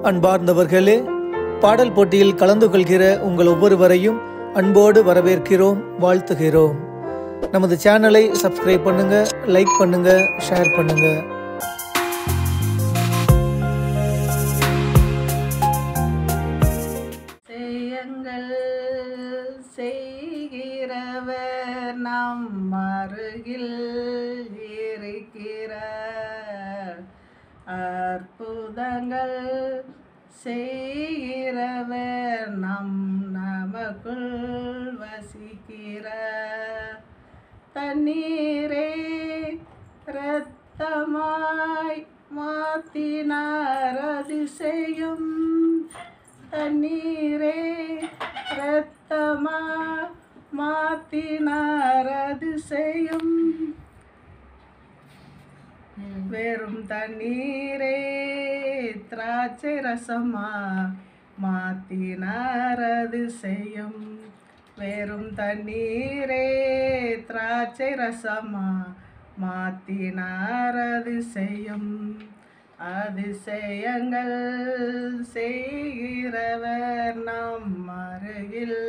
அன்பார்ந்தவர்களே பாடல் போட்டியில் கலந்து கொள்கிற உங்கள் ஒவ்வொருவரையும் அன்போடு வரவேற்கிறோம் வாழ்த்துகிறோம் நமது சேனலை சப்ஸ்கிரைப் பண்ணுங்க லைக் பண்ணுங்க ஷேர் பண்ணுங்க செய்யுங்கள் செய்கிறவர் நம் அருகில் இருக்கிறார் அற்புதங்கள் செய்கிறவர் நம் நமக்குள் வசிக்கிறார் தண்ணீரே இரத்தமாய் மாத்தினார் அதிசயம் தண்ணீரே இரத்தமா மாத்தினார் அதிசயம் வெறும் தண்ணீரே திராட்சை ரசமா மாத்தினார் அதிசயம் வெறும் தண்ணீரே திராட்சை ரசமா மாத்தினார் அதிசயம் அதிசயங்கள் செய்கிறவர் நம் அருகில்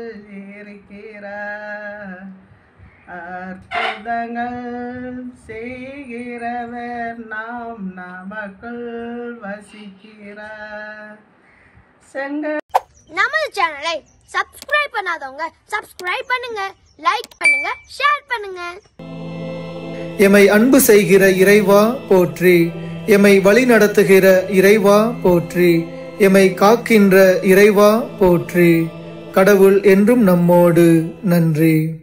இருக்கிறார் அற்புதங்கள் செய்கிறவர் நாம் நமக்குள் வசிக்கிறார் செங்க நமது சேனலை சப்ஸ்கிரைப் பண்ணாதவங்க சப்ஸ்கிரைப் பண்ணுங்க லைக் பண்ணுங்க ஷேர் பண்ணுங்க எமை அன்பு செய்கிற இறைவா போற்றி எமை வழி நடத்துகிற இறைவா போற்றி எமை காக்கின்ற இறைவா போற்றி கடவுள் என்றும் நம்மோடு நன்றி